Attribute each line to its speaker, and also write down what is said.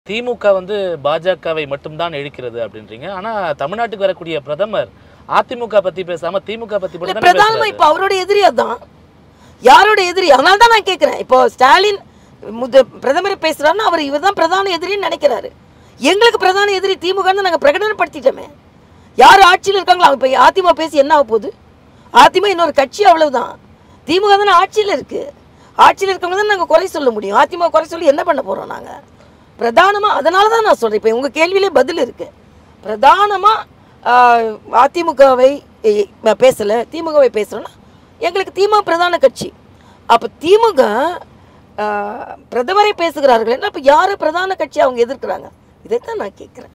Speaker 1: திமுக வந்து பாஜகவை மட்டும்தான் இழுக்கிறது அப்படின்றீங்க ஆனா தமிழ்நாட்டுக்கு வரக்கூடிய பிரதமர் அதிமுக பத்தி பேசாம திமுக பத்தி
Speaker 2: இல்ல,
Speaker 1: மட்டும் தானே
Speaker 2: பிரதானமா
Speaker 1: பேசுறாரு.
Speaker 2: இப்போ அவரோட எதிரி அதான் யாரோட எதிரி அதனால தான் நான் கேட்குறேன் இப்போ ஸ்டாலின் முத பிரதமர் பேசுறாருன்னா அவர் இவர் தான் பிரதான எதிரின்னு நினைக்கிறாரு எங்களுக்கு பிரதான எதிரி திமுகன்னு நாங்கள் பிரகடனப்படுத்திட்டோமே யார் ஆட்சியில் இருக்காங்களோ இப்போ அதிமுக பேசி என்ன ஆக போகுது அதிமுக இன்னொரு கட்சி அவ்வளவுதான் திமுக தானே ஆட்சியில் இருக்கு ஆட்சியில் இருக்கவங்க தான் நாங்கள் குறை சொல்ல முடியும் அதிமுக குறை சொல்லி என்ன பண்ண போகிறோம் நாங்கள் பிரதானமாக அதனால தான் நான் சொல்கிறேன் இப்போ உங்கள் கேள்வியிலே பதில் இருக்கு பிரதானமாக அதிமுகவை பேசலை திமுகவை பேசுகிறோன்னா எங்களுக்கு திமுக பிரதான கட்சி அப்போ திமுக ஆஹ், பிரதமரை பேசுகிறார்கள் அப்போ யார் பிரதான கட்சி அவங்க எதிர்க்கிறாங்க இதைத்தான் நான் கேட்குறேன்